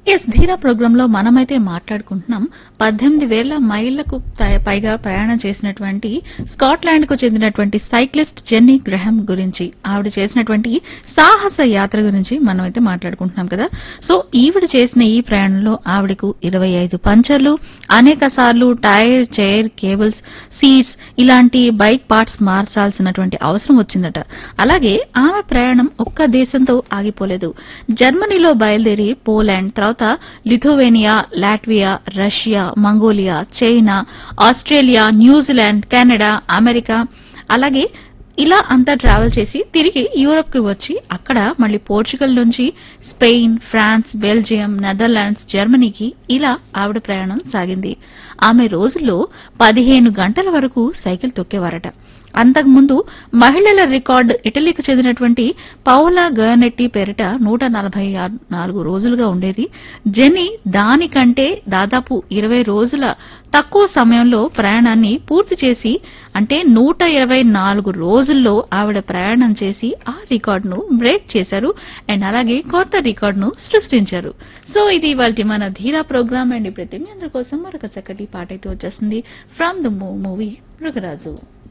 yes ధీరా programme లో మనమైతే మాట్లాడుకుంటున్నాం పద్దెనిమిది వేల మైళ్లకు పై- పైగా ప్రయాణం చేసినటువంటి స్కాట్లాండ్ కు చెందినటువంటి సైక్లిస్ట్ జెన్నీ గ్రహం గురించి ఆవిడ చేసినటువంటి సాహస యాత్ర గురించి మనమైతే మాట్లాడుకుంటున్నాం కదా సో ఈవిడ చేసిన ఈ ప్రయాణంలో ఆవిడకు ఇరవై ఐదు పంచర్లు అనేక సార్లు టైర్ చైర్ కేబుల్స్ సీట్స్ ఇలాంటి బైక్ పార్ట్స్ మార్చాల్సినటువంటి అవసరం వచ్చిందట అలాగే ఆమె ప్రయాణం ఒక్క దేశంతో ఆగిపోలేదు జర్మనీలో బయలుదేరి పోలాండ్ తర్వాత Lithuania Latvia Russia Mongolia China Australia New Zealand Canada America అలాగే ఇలా అంతా ట్రావెల్ చేసి తిరిగి యూరప్ కి వచ్చి అక్కడ మళ్ళీ పోర్చుగల్ నుంచి స్పెయిన్ ఫ్రాన్స్ బెల్జియం నెదర్లాండ్స్ జర్మనీకి ఇలా ఆవిడ ప్రయాణం సాగింది ఆమె రోజుల్లో పదిహేను గంటల వరకు సైకిల్ తొక్కేవారట అంతకుముందు మహిళల రికార్డు ఇటలీకి చెందినటువంటి పౌలా గర్నెట్టి పేరిట నూట నలభై నాలుగు రోజులుగా ఉండేది జెనీ దానికంటే దాదాపు ఇరవై రోజుల తక్కువ సమయంలో ప్రయాణాన్ని పూర్తి చేసి అంటే నూట ఇరవై నాలుగు రోజుల్లో ఆవిడ ప్రయాణం చేసి ఆ రికార్డును బ్రేక్ చేశారు అండ్ అలాగే కొత్త రికార్డును సృష్టించారు సో ఇది ఇవాళ మన ధీరా ప్రోగ్రామ్ అండ్ ఇప్పుడైతే మీ అందరి కోసం మరొక చక్కటి పాట అయితే వచ్చేస్తుంది ఫ్రమ్ ద మూవీ మృగరాజు